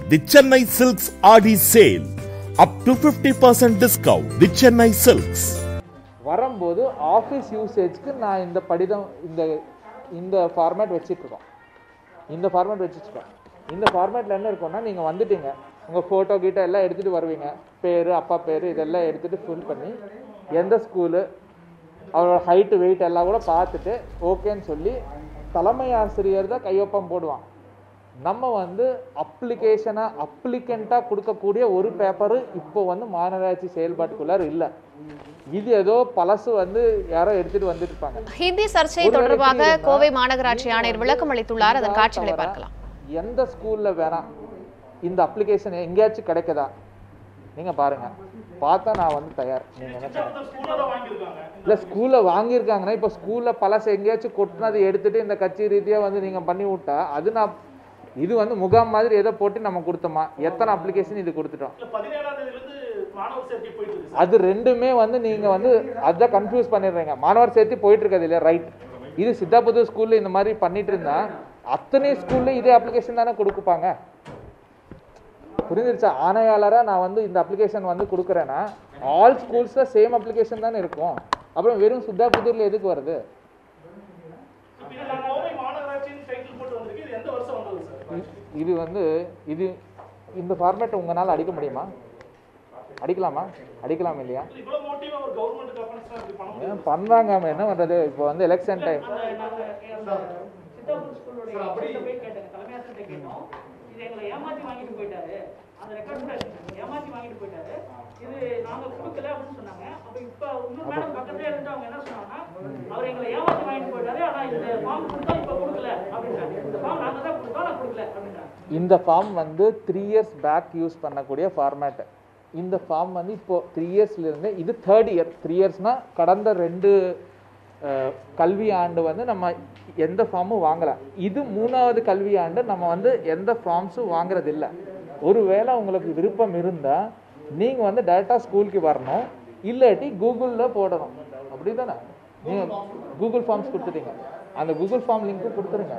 The Chennai Silks Adi Sale. Up to 50% discount. The Chennai Silks. வரும்போது office யூசேஜ்க்கு நான் இந்த படிதம் இந்த இந்த ஃபார்மேட் வச்சிட்ருக்கோம் இந்த ஃபார்மேட் வச்சுருக்கோம் இந்த ஃபார்மேட்டில் என்ன இருக்கும்னா நீங்கள் வந்துட்டீங்க உங்கள் ஃபோட்டோ கீட்டோ எல்லாம் எடுத்துகிட்டு வருவீங்க பேர் அப்பா பேர் இதெல்லாம் எடுத்துகிட்டு ஃபில் பண்ணி எந்த ஸ்கூலு அவரோட ஹைட்டு வெயிட் எல்லாம் கூட பார்த்துட்டு ஓகேன்னு சொல்லி தலைமை ஆசிரியர் தான் கையொப்பம் போடுவான் நம்ம வந்து அப்ளிகேஷனாக அப்ளிகண்ட்டாக கொடுக்கக்கூடிய ஒரு பேப்பரு இப்போ வந்து மாநகராட்சி செயல்பாட்டுக்குள்ளார இல்லை இது ஏதோ பழசு வந்து யாரோ எடுத்துட்டு வந்துட்டு இருப்பாங்க ஹிந்தி சர்ச்சை ஒருவேளை தொடர்பாக இப்படி இருந்தா, கோவை மாநகராட்சி நீங்க ஆணையர் வந்து விளக்கம் அளித்துள்ளார் அதன் இதா காட்சிகளை தவிர பார்க்கலாம் எந்த ஸ்கூல்ல வேணா இந்த அப்ளிகேஷன் எங்கேயாச்சும் கிடைக்குதா நீங்க பாருங்க பார்த்தா நான் வந்து தயார் நீங்க என்ன சொல்லுங்க. இல்ல ஸ்கூல்ல வாங்கியிருக்காங்கன்னா இப்போ ஸ்கூல்ல பழசு எங்கேயாச்சும் கொட்டினதை எடுத்துட்டு இந்த கட்சி ரீதியா வந்து நீங்க பண்ணி விட்டா அது நான் இது வந்து முகாம் மாதிரி ஏதோ போட்டு நம்ம கொடுத்தோமா எத்தனை அப்ளிகேஷன் இது கொடுத்துட்டோம் பதினேழாம் தேதியிலிருந்து மாணவர் சேர்க்கை போயிட்டு இருக்கு அது ரெண்டுமே வந்து நீங்க வந்து அதான் கன்ஃபியூஸ் பண்ணிடுறீங்க மாணவர் சேர்த்து போயிட்டு இருக்காது இல்லையா ரைட் இது சித்தாபுத்தூர் ஸ்கூல்ல இந்த மாதிரி பண்ணிட்டு இருந்தா அத்தனை ஸ்கூல்ல இதே அப்ளிகேஷன் தானே கொடுப்பாங்க புரிஞ்சிருச்சா ஆணையாளரா நான் வந்து இந்த அப்ளிகேஷன் வந்து கொடுக்குறேன்னா ஆல் ஸ்கூல்ஸ்ல சேம் அப்ளிகேஷன் தானே இருக்கும் அப்புறம் வெறும் சித்தாபுத்தூர்ல எதுக்கு வருது இப்ப இது நான் கோவை மாநகராட்சியின் டைட்டில் போட்டு வந்திருக்கு இது எந்த வருஷம் வந்தது சார் இ- இது வந்து இது இந்த ஃபார்மேட் உங்களால அடிக்க முடியுமா அடிக்கலாமா அடிக்கலாம் இல்லையா இவ்வளவு மோட்டிவா ஒரு கவர்மெண்ட் கம்பெனிஸ் இப்படி பண்ண முடியும் ஏன் பண்றாங்க அவன் என்ன பண்றது இப்போ வந்து எலெக்ஷன் டைம் சித்தாபுரம் ஸ்கூலோட ஹெட்ல போய் கேட்டேன் தலைமை ஆசிரியர்கிட்ட கேட்டோம் இது எங்களை ஏமாத்தி வாங்கிட்டு போயிட்டாரு அந்த ரெக்கார்ட் கூட இருக்கு. ஏமாத்தி வாங்கிட்டு போயிட்டாரு இது நாங்க கொடுக்கல அப்படின்னு சொன்னாங்க அப்ப இப்ப இன்னும் மேடம் பக்கத்துல இருந்து அவங்க என்ன சொன்னாங்கன்னா அவர் எங்களை ஏமாத்தி வாங்கிட்டு போயிட்டாரு ஆனா இந்த ஃபார்ம் கொடுத்தா இப்ப கொடுக்கல அப்படின்றாங்க இந்த ஃபார்ம் நாங்க தான் கொடுத்தோம் நான் கொடுக்கல அப்படின்றாங்க இந்த ஃபார்ம் வந்து த்ரீ இயர்ஸ் பேக் யூஸ் பண்ணக்கூடிய ஃபார்மேட் இந்த ஃபார்ம் வந்து இப்போ த்ரீ இயர்ஸ்லேருந்து இது தேர்ட் இயர் த்ரீ இயர்ஸ்னால் கடந்த ரெண்டு அஹ், கல்வி ஆண்டு வந்து நம்ம எந்த ஃபார்மும் வாங்கலாம் இது மூணாவது கல்வி ஆண்டு நம்ம வந்து எந்த ஃபார்ம்ஸும் வாங்குறது இல்லை ஒருவேளை உங்களுக்கு விருப்பம் இருந்தால் நீங்கள் வந்து டேரெக்டாக ஸ்கூலுக்கு வரணும் இல்லாட்டி கூகுளில் போடணும் அப்படி தானே நீங்கள் கூகுள் ஃபார்ம்ஸ் கொடுத்துட்டீங்க அந்த கூகுள் ஃபார்ம் லிங்க்கு கொடுத்துருங்க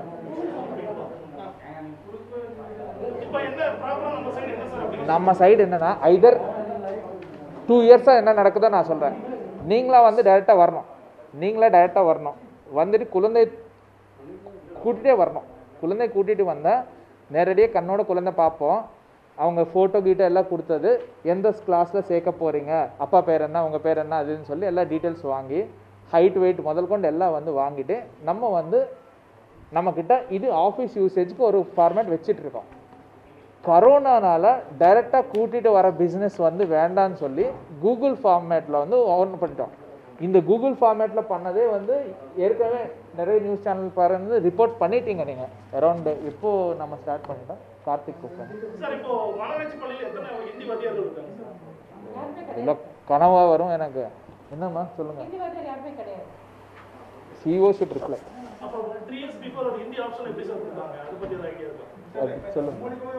இப்ப என்ன ப்ராப்ளம் நம்ம சைடு என்ன சார் அப்படி நம்ம சைடு என்னன்னா ஐதர் டூ இயர்ஸாக என்ன நடக்குதோ நான் சொல்கிறேன் நீங்களா வந்து டைரெக்டாக வரணும் நீங்களே டைரெக்டாக வரணும் வந்துட்டு குழந்தை கூட்டிகிட்டே வரணும் குழந்தை கூட்டிகிட்டு வந்தால் நேரடியாக கண்ணோட குழந்தை பார்ப்போம் அவங்க ஃபோட்டோ கீட்டோ எல்லாம் கொடுத்தது எந்த கிளாஸில் சேர்க்க போகிறீங்க அப்பா பேர் என்ன உங்கள் பேர் என்ன அதுன்னு சொல்லி எல்லா டீட்டெயில்ஸ் வாங்கி ஹைட் வெயிட் முதல் கொண்டு எல்லாம் வந்து வாங்கிட்டு நம்ம வந்து நம்மக்கிட்ட இது ஆஃபீஸ் யூசேஜ்க்கு ஒரு ஃபார்மேட் வச்சிட்டு இருக்கோம் கரோனானால டைரெக்டாக கூட்டிட்டு வர பிஸ்னஸ் வந்து வேண்டான்னு சொல்லி கூகுள் ஃபார்மேட்டில் வந்து ஓன் பண்ணிட்டோம் இந்த கூகுள் ஃபார்மேட்டில் பண்ணதே வந்து ஏற்கனவே நிறைய நியூஸ் சேனல் பாருங்க ரிப்போர்ட் பண்ணிட்டீங்க நீங்கள் அரௌண்டு இப்போ நம்ம ஸ்டார்ட் பண்ணிட்டோம் கார்த்திக் கூப்பிட்டேன் சார் இப்போ மாநகராட்சி பள்ளியில் எத்தனை ஹிந்தி வாத்தியார்கள் இருக்காங்க சார் இல்லை கனவா வரும் எனக்கு என்னம்மா சொல்லுங்க சிஓ ஷுட் ரிப்ளை அப்போ த்ரீ இயர்ஸ் பிஃபோர் ஒரு ஹிந்தி ஆப்ஷன் எப்படி சார் கொடுத்தாங்க அதை பத்தி ஒரு ஐடியா இருக்கா சொல்லுங்க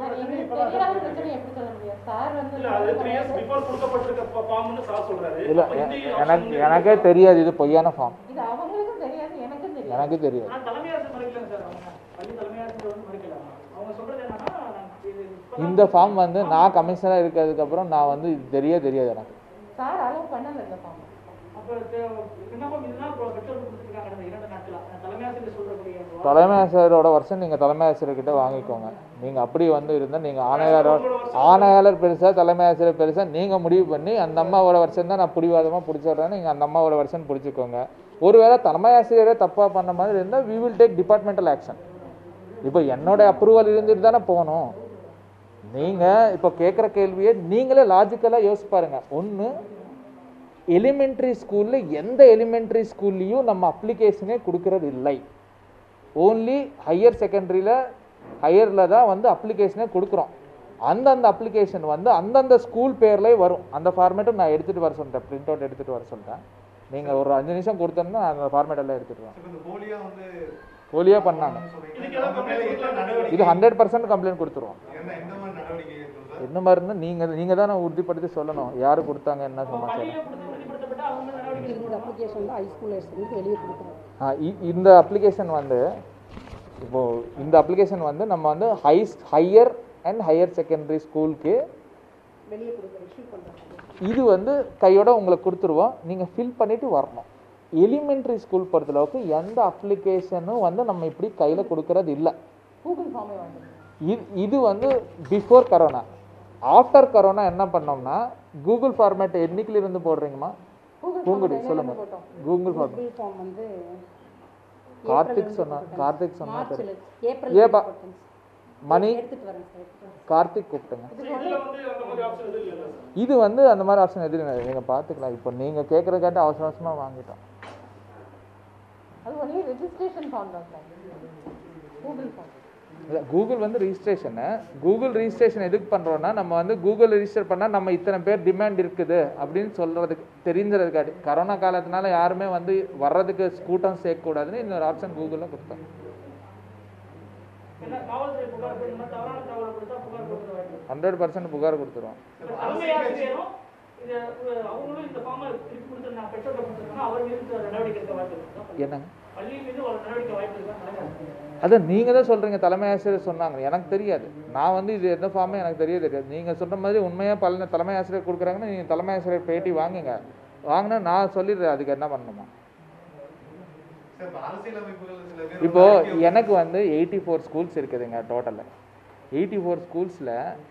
இல்ல அது த்ரீ இயர்ஸ் பிஃபோர் கொடுக்கப்பட்டிருக்க ஃபார்ம்னு சார் சொல்றாரு இல்லை அப்ப ஹிந்தி எனக்கு எனக்கே தெரியாது இது பொய்யான ஃபார்ம் இது அவங்களுக்கும் தெரியாது எனக்கும் தெரியாது எனக்கு தெரியாது ஆனா தலைமை ஆசிரியர் மறைக்கல சார் அவங்க பள்ளி தலைமை ஆசிரியர் வந்து மறைக்கல அவங்க சொல்றது என்னன்னா நாங்க இது இப்ப இந்த ஃபார்ம் வந்து நான் கமிஷனராக இருக்கிறதுக்கப்புறம் நான் வந்து இது தெரிய தெரியாது எனக்கு சார் அலோவ் பண்ணல இந்த ஃபார்ம் அப்ப தே- விண்ணப்பம் இதுதான் இப்போ பெற்றோர் கொடுத்துருக்காங்க இந்த இரண்டு நாட்களா தலைமை ஆசிரியர் சொல்றக்கூடிய அந்த தலைமை ஆசிரியரோட வருஷம் நீங்கள் தலைமை ஆசிரியர்கிட்ட வாங்கிக்கோங்க நீங்கள் அப்படி வந்து இருந்தால் நீங்கள் ஆணையாளர் ஆணையாளர் பெருசா தலைமை ஆசிரியர் பெருசா நீங்கள் முடிவு பண்ணி அந்த அம்மாவோட வருஷம் தான் நான் பிடிவாதமாக பிடிச்சிடுறேன் நீங்கள் அந்த அம்மாவோட வருஷம் பிடிச்சிக்கோங்க ஒருவேளை தலைமை ஆசிரியரே தப்பாக பண்ண மாதிரி இருந்தால் we will take departmental action இப்போ என்னோட அப்ரூவல் இருந்துட்டு தானே போகணும் நீங்கள் இப்போ கேட்குற கேள்வியை நீங்களே லாஜிக்கலாக யோசிச்சு பாருங்க ஒன்று எலிமெண்ட்ரி ஸ்கூலில் எந்த எலிமெண்ட்ரி ஸ்கூல்லையும் நம்ம அப்ளிகேஷனே கொடுக்கறது இல்லை ஓன்லி ஹையர் செகண்டரியில் ஹையரில் தான் வந்து அப்ளிகேஷனே கொடுக்குறோம் அந்தந்த அப்ளிகேஷன் வந்து அந்தந்த ஸ்கூல் பேர்லேயே வரும் அந்த ஃபார்மேட்டும் நான் எடுத்துகிட்டு வர சொல்லிட்டேன் பிரிண்ட் அவுட் எடுத்துகிட்டு வர சொல்லிட்டேன் நீங்கள் ஒரு அஞ்சு நிமிஷம் கொடுத்தோன்னா அந்த ஃபார்மேட் எல்லாம் எடுத்துகிட்டு வரேன் இந்த போலியா வந்து போலியாக பண்ணாங்க இதுக்கு ஏதாவது கம்ப்ளைண்ட் கொடுக்கலாம் நடவடிக்கை இது ஹண்ட்ரட் பர்சன்ட் கம்ப்ளைண்ட் கொடுத்துருவோம் என்ன எந்த மாதிரி நடவடிக்கை இருக்கும் சார் என்ன மாதிரி இருந்தால் நீங்கள் நீங்கள் தான் உறுதிப்படுத்தி சொல்லணும் யார் கொடுத்தாங்க என்ன சமாச்சாரம் பள்ளியில கொடுத்து உறுதிப்படுத்தப்பட்ட அவங்க மேல நடவடிக்கை இந்த அப்ளிகேஷன் வந்து ஹைஸ்கூலர்ஸ்க்கு வெளியே கொடுக்குறோம் ஆ, இ- இந்த அப்ளிகேஷன் வந்து இப்போ இந்த அப்ளிகேஷன் வந்து நம்ம வந்து high higher and higher secondary ஸ்கூலுக்கு வெளியே கொடுக்குற இஷ்யூ பண்ணுறாங்க இது வந்து கையோட உங்களுக்கு கொடுத்துருவோம் நீங்கள் ஃபில் பண்ணிட்டு வரணும் எலிமெண்ட்ரி ஸ்கூல் பொறுத்தளவுக்கு எந்த அப்ளிகேஷனும் வந்து நம்ம இப்படி கையில் கொடுக்கறது இல்லை கூகுள் ஃபார்மே வாங்கிடுங்க இது இது வந்து பிஃபோர் கரோனா ஆஃப்டர் கரோனா என்ன பண்ணோம்னா கூகுள் ஃபார்மேட் என்னைக்குல இருந்து போடுறீங்கம்மா கூகுள் பூங்குடி சொல்லுங்க கூகுள் ஃபார்மேட் கூகுள் ஃபார்ம் வந்து கார்த்திக் சொன்னா கார்த்திக் சொன்னா மார்ச்ல ஏப்பா. ஏப்ரல் மணி எடுத்துட்டு வரேன் சார் எடுத்துட்டு வரேன். கார்த்திக் கூப்பிட்டுங்க இதுல வந்து அந்த மாதிரி ஆப்ஷன் எதுவும் இல்லை சார் இது வந்து அந்த மாதிரி ஆப்ஷன் எதுவும் இல்லை நீங்கள் பார்த்துக்கலாம் இப்போ நீங்கள் கேட்குறதுக்காட்டி அவசர அவசரமாக வாங்கிட்டோம் அது ஒன்லி ரெஜிஸ்ட்ரேஷன் ஃபார்ம் தான் சார் கூகுள் ஃபார்ம் இல்லை கூகுள் வந்து ரிஜிஸ்ட்ரேஷனு கூகுள் ரிஜிஸ்ட்ரேஷன் எதுக்கு பண்ணுறோன்னா நம்ம வந்து கூகுள் ரிஜிஸ்டர் பண்ணால் நம்ம இத்தனை பேர் டிமாண்ட் இருக்குது அப்படின்னு சொல்கிறதுக்கு தெரிஞ்சுறதுக்காட்டி கரோனா காலத்தினால யாருமே வந்து வர்றதுக்கு கூட்டம் சேர்க்கக்கூடாதுன்னு இன்னொரு ஆப்ஷன் கூகுளில் கொடுத்தோம் ஏன்னா காவல்துறை புகார் கொடுத்து இந்த மாதிரி தவறான தகவலை கொடுத்தா புகார் கொடுக்குற வாய்ப்பு இருக்கு. ஹண்ட்ரட் பர்சன்ட் புகார் கொடுத்துருவோம் இப்ப தலைமை ஆசிரியரும் இது அஹ், அவங்களும் இந்த ஃபார்மை திருப்பி கொடுத்துருந்தாங்க பெற்றோர்கிட்ட கொடுத்துருக்காங்க அவர் மீது நடவடிக்கை எடுக்க வாய்ப்பு இருக்கு என்னங்க பள்ளி மீது ஒரு நடவடிக்கை வாய்ப்பு இருக்கா தலைமை ஆசிரியர் அதை நீங்கள் தான் சொல்கிறீங்க தலைமை ஆசிரியர் சொன்னாங்க எனக்கு தெரியாது நான் வந்து இது எந்த ஃபார்மே எனக்கு தெரிய தெரியாது நீங்கள் சொல்கிற மாதிரி உண்மையாக பல தலைமை ஆசிரியர் கொடுக்குறாங்கன்னா நீங்கள் தலைமை ஆசிரியர் பேட்டி வாங்குங்க வாங்கினா நான் சொல்லிடுறேன் அதுக்கு என்ன பண்ணணுமா சார் இப்ப அரசியலமைப்புகள் சில பேர் இப்போ வந்து அறிக்கை எனக்கு வந்து எயிட்டி ஃபோர் ஸ்கூல்ஸ் இருக்குதுங்க டோட்டலில் எயிட்டி ஃபோர் ஸ்கூல்ஸில்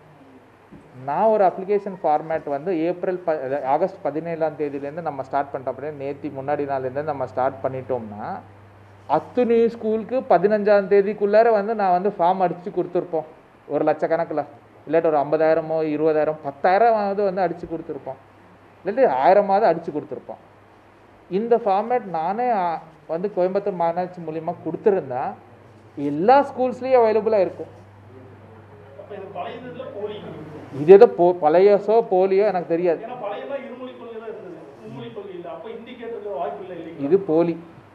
நான் ஒரு அப்ளிகேஷன் ஃபார்மேட் வந்து ஏப்ரல் ப அதாவது ஆகஸ்ட் பதினேழாம் தேதியிலேருந்து நம்ம ஸ்டார்ட் பண்ணிட்டோம் அப்படியே நேத்தி முன்னாடி நாள்லேருந்து நம்ம ஸ்டார்ட் பண்ணிட்டோம்னா அத்துணி ஸ்கூலுக்கு பதினஞ்சாம் தேதிக்குள்ளார வந்து நான் வந்து ஃபார்ம் அடித்து கொடுத்துருப்போம் ஒரு லட்சக்கணக்கில் இல்லாட்டி ஒரு ஐம்பதாயிரமோ இருபதாயிரம் பத்தாயிரமாவது வந்து அடித்து கொடுத்துருப்போம் இல்லாட்டி ஆயிரமாவது அடித்து கொடுத்துருப்போம் இந்த ஃபார்மேட் நானே ஆ, வந்து கோயம்புத்தூர் மாநகராட்சி மூலியமா கொடுத்துருந்தா எல்லா ஸ்கூல்ஸ்லேயும் அவைலபிளாக இருக்கும் அப்ப இது பழைய இதுல போலி இது எதோ போ பழையசோ போலியோ எனக்கு தெரியாது ஏன்னா பழையெல்லாம் இருமொழி கொள்கை தான் இருந்தது மும்மொழி கொள்கை இல்லை அப்ப ஹிந்தி கேட்டிருக்க வாய்ப்பு இல்லை இல்லைங்களா இது போலி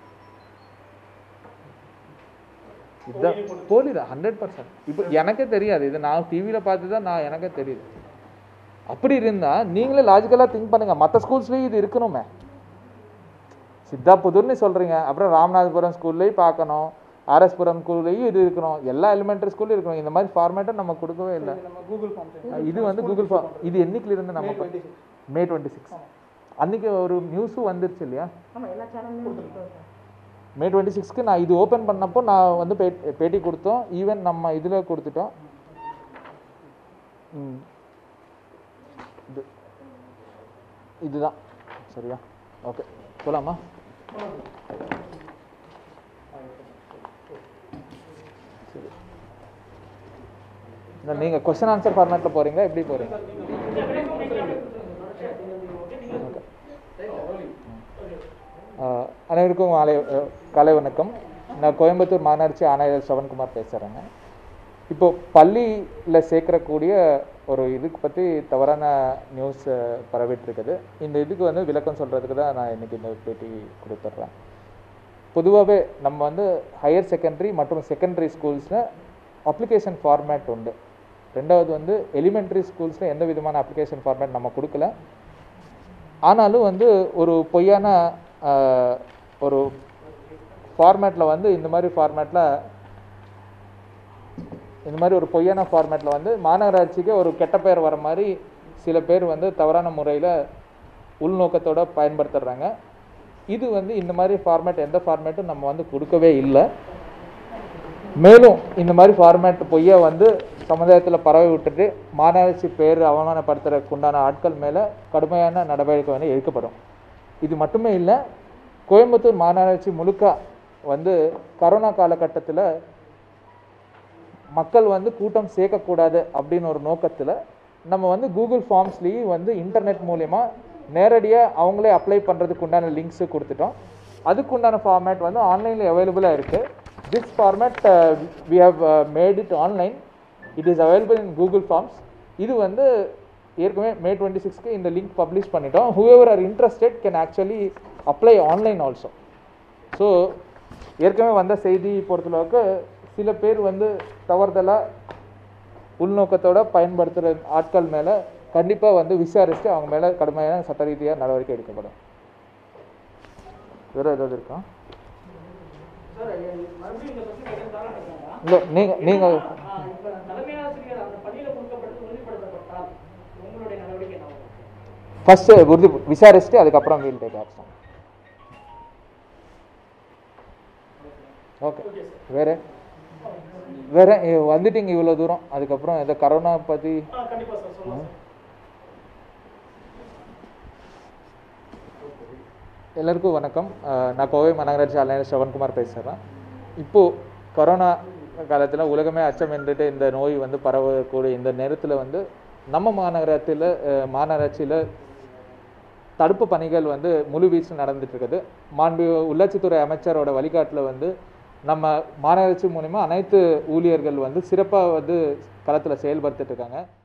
இதுதான் போலி தான் ஹண்ட்ரட் பர்சன்ட் இப்போ எனக்கே தெரியாது இது நான் டிவியில் பார்த்து தான் நான் எனக்கே தெரியுது அப்படி இருந்தா நீங்களே லாஜிக்கலாக திங்க் பண்ணுங்க மற்ற ஸ்கூல்ஸ்லேயும் இது இருக்கணுமே சித்தாபுதூர்னு சொல்றீங்க அப்புறம் ராமநாதபுரம் ஸ்கூல்லையும் பார்க்கணும் ஆர்எஸ்புரம் ஸ்கூல்லையும் இது இருக்கணும் எல்லா எலிமெண்டரி ஸ்கூல்லையும் இருக்கணும் இந்த மாதிரி ஃபார்மேட்டை நம்ம கொடுக்கவே இல்லை நம்ம கூகுள் ஃபார்ம் இது வந்து கூகுள் ஃபார்ம் இது என்னைக்குல இருந்து நம்ம ப- மே டுவெண்ட்டி சிக்ஸ் அன்னைக்கு ஒரு நியூஸும் வந்துருச்சு இல்லையா ஆமா எல்லா சேனல்லையும் மே டுவெண்ட்டி சிக்ஸ்க்கு நான் இது ஓப்பன் பண்ணப்போ நான் வந்து பே- பேட்டி கொடுத்தோம் ஈவன் நம்ம இதில் கொடுத்துட்டோம் ம். இது இதுதான் சரியா ஓகே போலாமா சரி இல்லை நீங்கள் கொஸ்டின் ஆன்சர் ஃபார்மேட்டில் போகிறீங்களா எப்படி போகிறீங்க ஆஹ் அனைவருக்கும் மாலை அஹ் காலை வணக்கம் நான் கோயம்புத்தூர் மாநகராட்சி ஆணையர் சவன்குமார் பேசுகிறேங்க இப்போ பள்ளியில் சேர்க்கறக்கூடிய ஒரு இதுக்கு பற்றி தவறான நியூஸ் பரவிட்டு இருக்குது இந்த இதுக்கு வந்து விளக்கம் சொல்கிறதுக்கு தான் நான் இன்னைக்கு இந்த பேட்டி கொடுத்துட்றேன் பொதுவாகவே நம்ம வந்து ஹையர் செகண்டரி மற்றும் செகண்டரி ஸ்கூல்ஸில் அப்ளிகேஷன் ஃபார்மேட் உண்டு ரெண்டாவது வந்து எலிமெண்ட்ரி ஸ்கூல்ஸில் எந்த விதமான அப்ளிகேஷன் ஃபார்மேட் நம்ம கொடுக்கல ஆனாலும் வந்து ஒரு பொய்யான ஆஹ், ஒரு ஃபார்மேட்டில் வந்து இந்த மாதிரி ஃபார்மேட்டில் இந்த மாதிரி ஒரு பொய்யான ஃபார்மேட்டில் வந்து மாநகராட்சிக்கு ஒரு கெட்ட பெயர் வர மாதிரி சில பேர் வந்து தவறான முறையில் உள்நோக்கத்தோட பயன்படுத்துகிறாங்க இது வந்து இந்த மாதிரி ஃபார்மேட் எந்த ஃபார்மேட்டும் நம்ம வந்து கொடுக்கவே இல்லை மேலும் இந்த மாதிரி ஃபார்மேட் பொய்யை வந்து சமுதாயத்தில் பரவி விட்டுட்டு மாநகராட்சி பேர் அவமானப்படுத்துறதுக்கு உண்டான ஆட்கள் மேலே கடுமையான நடவடிக்கை வந்து எடுக்கப்படும் இது மட்டுமே இல்லை கோயம்புத்தூர் மாநகராட்சி முழுக்க வந்து கரோனா காலகட்டத்தில் மக்கள் வந்து கூட்டம் சேர்க்கக்கூடாது அப்படின்னு ஒரு நோக்கத்தில் நம்ம வந்து கூகுள் ஃபார்ம்ஸ்லேயும் வந்து இன்டர்நெட் மூலயமா நேரடியாக அவங்களே அப்ளை பண்ணுறதுக்கு உண்டான லிங்க்ஸு கொடுத்துட்டோம் அதுக்கு உண்டான ஃபார்மேட் வந்து ஆன்லைனில் அவைலபிளாக இருக்குது this format we have made it online it is available in Google forms இது வந்து ஏற்கனவே மே டுவெண்ட்டி சிக்ஸ்க்கு இந்த லிங்க் பப்ளிஷ் பண்ணிட்டோம் whoever are interested can actually apply online also so ஏற்கனவே வந்த செய்தி பொறுத்தளவுக்கு சில பேர் வந்து தவறுதலாக உள்நோக்கத்தோட பயன்படுத்துகிற ஆட்கள் மேலே கண்டிப்பாக வந்து விசாரிச்சுட்டு அவங்க மேலே கடுமையான சட்ட ரீதியாக நடவடிக்கை எடுக்கப்படும் வேறு ஏதாவது இருக்கா சார் மறுபடியும் இந்த பத்தி கேட்கறதால நினைக்கிறேன் இல்லை நீங்கள் நீங்கள் ஆ, இப்ப தலைமை ஆசிரியர் அந்த பள்ளி ஃபர்ஸ்ட் உறுதி விசாரிச்சுட்டு அதுக்கப்புறம் வீல் டேக் ஆக்ஷன் ஓகே வேற வேற இ- வந்துட்டீங்க இவ்வளோ தூரம் அதுக்கப்புறம் இந்த கரோனா பற்றி ஆ கண்டிப்பா சார் சொல்லுங்க சார் எல்லாருக்கும் வணக்கம் அஹ் நான் கோவை மாநகராட்சி ஆளுநர் ஸ்ரவன்குமார் பேசுகிறேன் இப்போது கொரோனா காலத்தில் உலகமே அச்சம் என்றுட்டு இந்த நோய் வந்து பரவக்கூடிய இந்த நேரத்தில் வந்து நம்ம மாநகரத்தில் மாநகராட்சியில் தடுப்பு பணிகள் வந்து முழுவீச்சு நடந்துட்டு இருக்குது மாண்பு உள்ளாட்சித்துறை அமைச்சரோட வழிகாட்டில் வந்து நம்ம மாநகராட்சி மூலிமா அனைத்து ஊழியர்கள் வந்து சிறப்பாக வந்து களத்தில் செயல்படுத்திட்டு இருக்காங்க